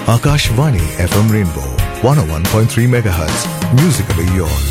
Akashvani FM Rainbow 101.3 MHz. Musically yours.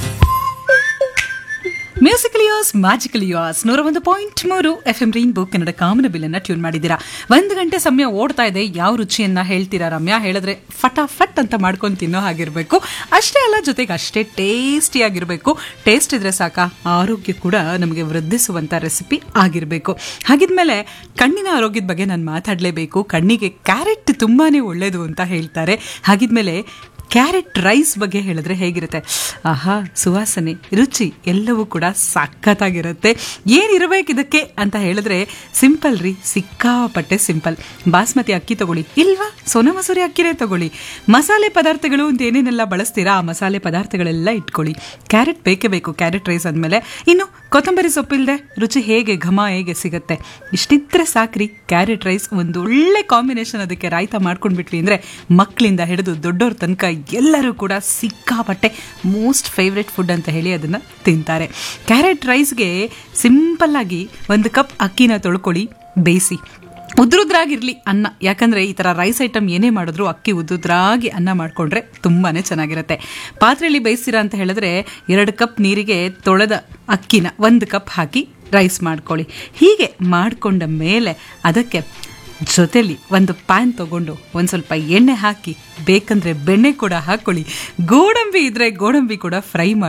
Musical yours magical yours ನೂರ ಒಂದು point ಮೂರು F M rainbow Kannada ಕಾಮನ ಬಿಲ್ಲನ್ನ tune ಮಾಡಿದ್ದೀರಾ ಒಂದು ಗಂಟೆ ಸಮಯ ಓಡ್ತಾ ಇದೆ ಯಾವ ರುಚಿಯನ್ನ ಹೇಳ್ತೀರಾ ರಮ್ಯಾ ಹೇಳಿದ್ರೆ ಫಟಾಫಟ್ ಅಂತ ಮಾಡ್ಕೊಂಡು ತಿನ್ನೋ ಹಾಗಿರ್ಬೇಕು ಅಷ್ಟೇ ಅಲ್ಲ ಜೊತೆಗೆ ಅಷ್ಟೇ ಟೇಸ್ಟಿ ಆಗಿರಬೇಕು ಟೇಸ್ಟ್ ಇದ್ರೆ ಸಾಕ ಆರೋಗ್ಯ ಕೂಡ ನಮಗೆ ವೃದ್ಧಿಸುವಂತ ರೆಸಿಪಿ ಆಗಿರಬೇಕು ಹಾಗಿದ್ಮೇಲೆ ಕಣ್ಣಿನ ಆರೋಗ್ಯದ ಬಗ್ಗೆ ನಾನು ಮಾತಾಡಲೇಬೇಕು ಕಣ್ಣಿಗೆ ಕ್ಯಾರೆಟ್ ತುಂಬಾನೇ ಒಳ್ಳೇದು ಅಂತ ಹೇಳ್ತಾರೆ ಹಾಗಿದ್ಮೇಲೆ ಕ್ಯಾರೆಟ್ ರೈಸ್ ಬಗ್ಗೆ ಹೇಳಿದ್ರೆ ಹೇಗಿರುತ್ತೆ ಆಹಾ ಸುವಾಸನೆ ರುಚಿ ಎಲ್ಲವೂ ಕೂಡ ಸಖತ್ತಾಗಿರುತ್ತೆ ಏನಿರಬೇಕು ಇದಕ್ಕೆ ಅಂತ ಹೇಳಿದ್ರೆ ಸಿಂಪಲ್ ರೀ ಸಿಕ್ಕಾಪಟ್ಟೆ ಸಿಂಪಲ್ ಬಾಸ್ಮತಿ ಅಕ್ಕಿ ತಗೊಳ್ಳಿ ಇಲ್ವಾ ಸೋನಾ ಮಸೂರಿ ಅಕ್ಕಿನೇ ತಗೊಳ್ಳಿ ಮಸಾಲೆ ಪದಾರ್ಥಗಳು ಅಂತ ಏನೇನೆಲ್ಲ ಬಳಸ್ತೀರಾ ಆ ಮಸಾಲೆ ಪದಾರ್ಥಗಳೆಲ್ಲ ಇಟ್ಕೊಳ್ಳಿ ಕ್ಯಾರೆಟ್ ಬೇಕೇ ಬೇಕು ಕ್ಯಾರೆಟ್ ರೈಸ್ ಅಂದಮೇಲೆ ಇನ್ನು ಕೊತ್ತಂಬರಿ ಸೊಪ್ಪಿಲ್ಲದೆ ರುಚಿ ಹೇಗೆ ಘಮ ಹೇಗೆ ಸಿಗುತ್ತೆ ಇಷ್ಟಿದ್ರೆ ಸಾಕ್ರಿ ಕ್ಯಾರೆಟ್ ರೈಸ್ ಒಂದು ಒಳ್ಳೆ ಕಾಂಬಿನೇಷನ್ ಅದಕ್ಕೆ ರಾಯ್ತ ಮಾಡ್ಕೊಂಡ್ಬಿಟ್ವಿ ಅಂದರೆ ಮಕ್ಕಳಿಂದ ಹಿಡಿದು ದೊಡ್ಡವ್ರ ತನಕ ಎಲ್ಲರೂ ಕೂಡ ಸಿಕ್ಕಾಪಟ್ಟೆ ಮೋಸ್ಟ್ ಫೇವ್ರೆಟ್ ಫುಡ್ ಅಂತ ಹೇಳಿ ಅದನ್ನು ತಿಂತಾರೆ ಕ್ಯಾರೆಟ್ ರೈಸ್ಗೆ ಸಿಂಪಲ್ ಆಗಿ ಒಂದು ಕಪ್ ಅಕ್ಕಿನ ತೊಳ್ಕೊಳ್ಳಿ ಬೇಯಿಸಿ ಉದ್ರುದ್ರಾಗಿರ್ಲಿ ಅನ್ನ ಯಾಕಂದ್ರೆ ಈ ತರ ರೈಸ್ ಐಟಮ್ ಏನೇ ಮಾಡಿದ್ರು ಅಕ್ಕಿ ಉದ್ರುದ್ರಾಗಿ ಅನ್ನ ಮಾಡ್ಕೊಂಡ್ರೆ ತುಂಬಾನೇ ಚೆನ್ನಾಗಿರುತ್ತೆ ಪಾತ್ರೆಯಲ್ಲಿ ಬೇಯಿಸ್ತೀರಾ ಅಂತ ಹೇಳಿದ್ರೆ ಎರಡು ಕಪ್ ನೀರಿಗೆ ತೊಳೆದ ಅಕ್ಕಿನ ಒಂದು ಕಪ್ ಹಾಕಿ ರೈಸ್ ಮಾಡ್ಕೊಳ್ಳಿ ಹೀಗೆ ಮಾಡಿಕೊಂಡ ಮೇಲೆ ಅದಕ್ಕೆ ಜೊತೆಲಿ ಒಂದು ಪ್ಯಾನ್ ತಗೊಂಡು ಒಂದು ಸ್ವಲ್ಪ ಎಣ್ಣೆ ಹಾಕಿ ಬೇಕಂದ್ರೆ ಬೆಣ್ಣೆ ಕೂಡ ಹಾಕೊಳ್ಳಿ ಗೋಡಂಬಿ ಇದ್ರೆ ಗೋಡಂಬಿ ಕೂಡ ಫ್ರೈ ಮಾಡಿ